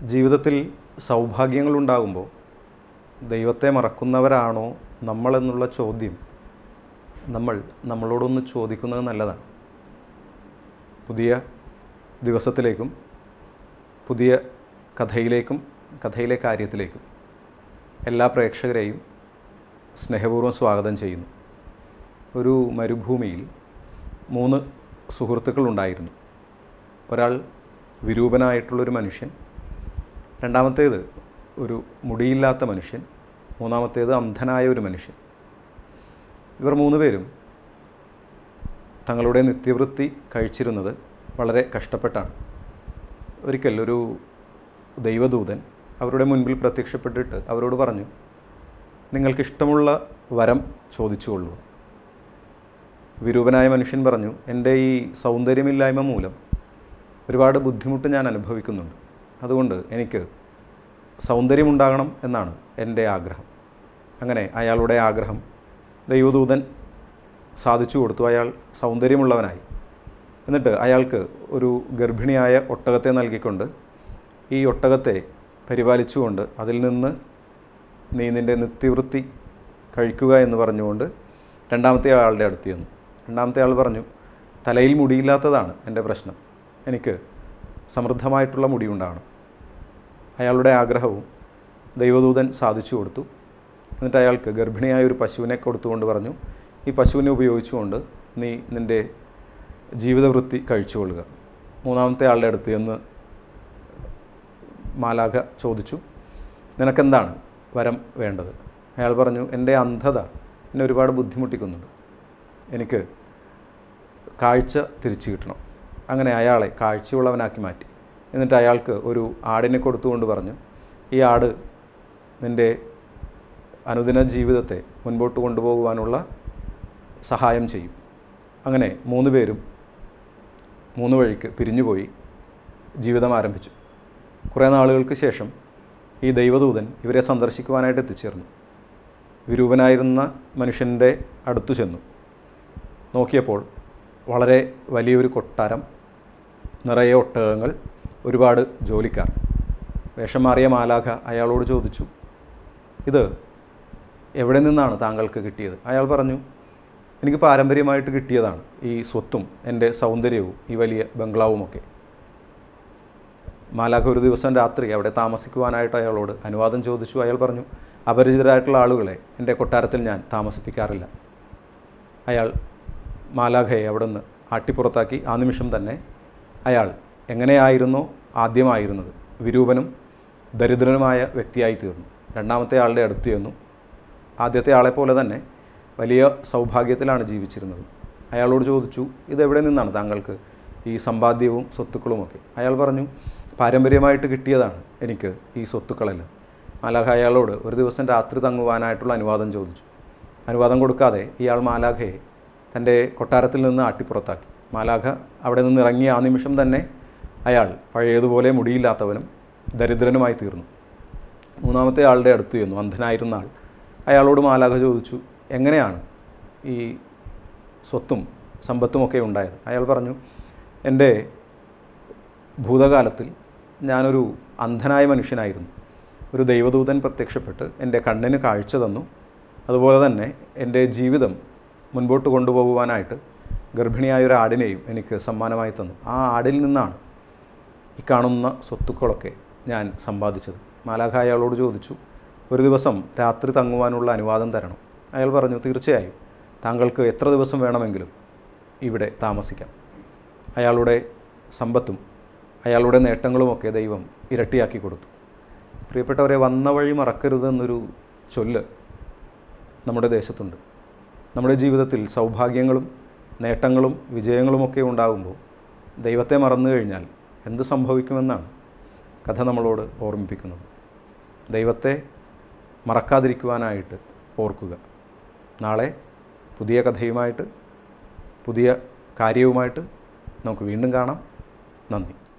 ജീവിതത്തിൽ സൗഭാഗ്യങ്ങളുണ്ടാകുമ്പോൾ ദൈവത്തെ മറക്കുന്നവരാണോ നമ്മളെന്നുള്ള ചോദ്യം നമ്മൾ നമ്മളോടൊന്ന് ചോദിക്കുന്നത് നല്ലതാണ് പുതിയ ദിവസത്തിലേക്കും പുതിയ കഥയിലേക്കും കഥയിലെ കാര്യത്തിലേക്കും എല്ലാ പ്രേക്ഷകരെയും സ്നേഹപൂർവ്വം സ്വാഗതം ചെയ്യുന്നു ഒരു മരുഭൂമിയിൽ മൂന്ന് സുഹൃത്തുക്കളുണ്ടായിരുന്നു ഒരാൾ വിരൂപനായിട്ടുള്ളൊരു മനുഷ്യൻ രണ്ടാമത്തേത് ഒരു മുടിയില്ലാത്ത മനുഷ്യൻ മൂന്നാമത്തേത് അന്ധനായ ഒരു മനുഷ്യൻ ഇവർ മൂന്ന് പേരും തങ്ങളുടെ നിത്യവൃത്തി കഴിച്ചിരുന്നത് വളരെ കഷ്ടപ്പെട്ടാണ് ഒരിക്കൽ ഒരു ദൈവദൂതൻ അവരുടെ മുൻപിൽ പ്രത്യക്ഷപ്പെട്ടിട്ട് അവരോട് പറഞ്ഞു നിങ്ങൾക്കിഷ്ടമുള്ള വരം ചോദിച്ചുകൊള്ളൂ വിരൂപനായ മനുഷ്യൻ പറഞ്ഞു എൻ്റെ ഈ സൗന്ദര്യമില്ലായ്മ മൂലം ഒരുപാട് ബുദ്ധിമുട്ട് ഞാൻ അനുഭവിക്കുന്നുണ്ട് അതുകൊണ്ട് എനിക്ക് സൗന്ദര്യമുണ്ടാകണം എന്നാണ് എൻ്റെ ആഗ്രഹം അങ്ങനെ അയാളുടെ ആഗ്രഹം ദൈവദൂതൻ സാധിച്ചു കൊടുത്തു അയാൾ സൗന്ദര്യമുള്ളവനായി എന്നിട്ട് അയാൾക്ക് ഒരു ഗർഭിണിയായ ഒട്ടകത്തെ നൽകിക്കൊണ്ട് ഈ ഒട്ടകത്തെ പരിപാലിച്ചുകൊണ്ട് അതിൽ നിന്ന് നീ നിൻ്റെ നിത്യവൃത്തി കഴിക്കുക എന്ന് പറഞ്ഞുകൊണ്ട് രണ്ടാമത്തെ ആളുടെ അടുത്ത് ചെന്നു രണ്ടാമത്തെ ആൾ പറഞ്ഞു തലയിൽ മുടിയില്ലാത്തതാണ് എൻ്റെ പ്രശ്നം എനിക്ക് സമൃദ്ധമായിട്ടുള്ള മുടി ഉണ്ടാകണം അയാളുടെ ആഗ്രഹവും ദൈവദൂതൻ സാധിച്ചു കൊടുത്തു എന്നിട്ട് അയാൾക്ക് ഗർഭിണിയായ ഒരു പശുവിനെ കൊടുത്തുകൊണ്ട് പറഞ്ഞു ഈ പശുവിനെ ഉപയോഗിച്ചുകൊണ്ട് നീ നിൻ്റെ ജീവിതവൃത്തി കഴിച്ചുകൊള്ളുക മൂന്നാമത്തെ ആളുടെ അടുത്ത് എന്ന് മാലാഖ ചോദിച്ചു നിനക്കെന്താണ് വരം വേണ്ടത് അയാൾ പറഞ്ഞു എൻ്റെ അന്ധത എന്നെ ഒരുപാട് ബുദ്ധിമുട്ടിക്കുന്നുണ്ട് എനിക്ക് കാഴ്ച തിരിച്ചു കിട്ടണം അങ്ങനെ അയാളെ കാഴ്ചയുള്ളവനാക്കി മാറ്റി എന്നിട്ട് അയാൾക്ക് ഒരു ആടിനെ കൊടുത്തുകൊണ്ട് പറഞ്ഞു ഈ ആട് നിൻ്റെ അനുദിന ജീവിതത്തെ മുൻപോട്ട് കൊണ്ടുപോകുവാനുള്ള സഹായം ചെയ്യും അങ്ങനെ മൂന്ന് പേരും മൂന്ന് വഴിക്ക് പിരിഞ്ഞുപോയി ജീവിതം ആരംഭിച്ചു കുറേ നാളുകൾക്ക് ശേഷം ഈ ദൈവദൂതൻ ഇവരെ സന്ദർശിക്കുവാനായിട്ട് എത്തിച്ചേർന്നു വിരൂപനായിരുന്ന മനുഷ്യൻ്റെ അടുത്തു ചെന്നു നോക്കിയപ്പോൾ വളരെ വലിയൊരു കൊട്ടാരം നിറയെ ഒട്ടകങ്ങൾ ഒരുപാട് ജോലിക്കാർ വേഷം മാറിയ മാലാഖ അയാളോട് ചോദിച്ചു ഇത് എവിടെ നിന്നാണ് താങ്കൾക്ക് കിട്ടിയത് അയാൾ പറഞ്ഞു എനിക്ക് പാരമ്പര്യമായിട്ട് കിട്ടിയതാണ് ഈ സ്വത്തും എൻ്റെ സൗന്ദര്യവും ഈ വലിയ ബംഗ്ലാവുമൊക്കെ മാലാഖ ഒരു ദിവസം രാത്രി അവിടെ താമസിക്കുവാനായിട്ട് അയാളോട് അനുവാദം ചോദിച്ചു അയാൾ പറഞ്ഞു അപരിചിതരായിട്ടുള്ള ആളുകളെ എൻ്റെ കൊട്ടാരത്തിൽ ഞാൻ താമസിപ്പിക്കാറില്ല അയാൾ മാലാഖയെ അവിടെ നിന്ന് ആട്ടിപ്പുറത്താക്കി ആ നിമിഷം തന്നെ അയാൾ എങ്ങനെയായിരുന്നോ ആദ്യമായിരുന്നത് വിരൂപനും ദരിദ്രനുമായ വ്യക്തിയായി തീർന്നു രണ്ടാമത്തെ ആളുടെ അടുത്ത് ചെന്നു ആദ്യത്തെ ആളെപ്പോലെ തന്നെ വലിയ സൗഭാഗ്യത്തിലാണ് ജീവിച്ചിരുന്നത് അയാളോട് ചോദിച്ചു ഇതെവിടെ നിന്നാണ് താങ്കൾക്ക് ഈ സമ്പാദ്യവും സ്വത്തുക്കളുമൊക്കെ അയാൾ പറഞ്ഞു പാരമ്പര്യമായിട്ട് കിട്ടിയതാണ് എനിക്ക് ഈ സ്വത്തുക്കളെല്ലാം മാലാഖ അയാളോട് ഒരു ദിവസം രാത്രി തങ്ങുവാനായിട്ടുള്ള അനുവാദം ചോദിച്ചു അനുവാദം കൊടുക്കാതെ ഇയാൾ മാലാഖയെ തൻ്റെ കൊട്ടാരത്തിൽ നിന്ന് ആട്ടിപ്പുറത്താക്കി മാലാഖ അവിടെ നിന്ന് ഇറങ്ങിയ ആ നിമിഷം തന്നെ അയാൾ പഴയതുപോലെ മുടിയില്ലാത്തവനും ദരിദ്രനുമായി തീർന്നു മൂന്നാമത്തെ ആളുടെ അടുത്ത് ചെന്നു അന്ധനായിരുന്ന ആൾ അയാളോട് മാലാഖ ചോദിച്ചു എങ്ങനെയാണ് ഈ സ്വത്തും സമ്പത്തുമൊക്കെ ഉണ്ടായത് അയാൾ പറഞ്ഞു എൻ്റെ ഭൂതകാലത്തിൽ ഞാനൊരു അന്ധനായ മനുഷ്യനായിരുന്നു ഒരു ദൈവദൂതൻ പ്രത്യക്ഷപ്പെട്ട് എൻ്റെ കണ്ണിന് കാഴ്ച തന്നു അതുപോലെ തന്നെ എൻ്റെ ജീവിതം മുൻപോട്ട് കൊണ്ടുപോകുവാനായിട്ട് ഗർഭിണിയായ ഒരു ആടിനെയും എനിക്ക് സമ്മാനമായി തന്നു ആ ആടിൽ നിന്നാണ് ഈ കാണുന്ന സ്വത്തുക്കളൊക്കെ ഞാൻ സമ്പാദിച്ചത് മാലാഖ അയാളോട് ചോദിച്ചു ഒരു ദിവസം രാത്രി തങ്ങുവാനുള്ള അനുവാദം തരണം അയാൾ പറഞ്ഞു തീർച്ചയായും താങ്കൾക്ക് എത്ര ദിവസം വേണമെങ്കിലും ഇവിടെ താമസിക്കാം അയാളുടെ സമ്പത്തും അയാളുടെ നേട്ടങ്ങളുമൊക്കെ ദൈവം ഇരട്ടിയാക്കി കൊടുത്തു പ്രിയപ്പെട്ടവരെ വന്ന വഴി മറക്കരുത് എന്നൊരു ചൊല്ല് നമ്മുടെ ദേശത്തുണ്ട് നമ്മുടെ ജീവിതത്തിൽ സൗഭാഗ്യങ്ങളും നേട്ടങ്ങളും വിജയങ്ങളുമൊക്കെ ഉണ്ടാകുമ്പോൾ ദൈവത്തെ മറന്നു കഴിഞ്ഞാൽ എന്ത് സംഭവിക്കുമെന്നാണ് കഥ നമ്മളോട് ഓർമ്മിപ്പിക്കുന്നത് ദൈവത്തെ മറക്കാതിരിക്കുവാനായിട്ട് ഓർക്കുക നാളെ പുതിയ കഥയുമായിട്ട് പുതിയ കാര്യവുമായിട്ട് നമുക്ക് വീണ്ടും കാണാം നന്ദി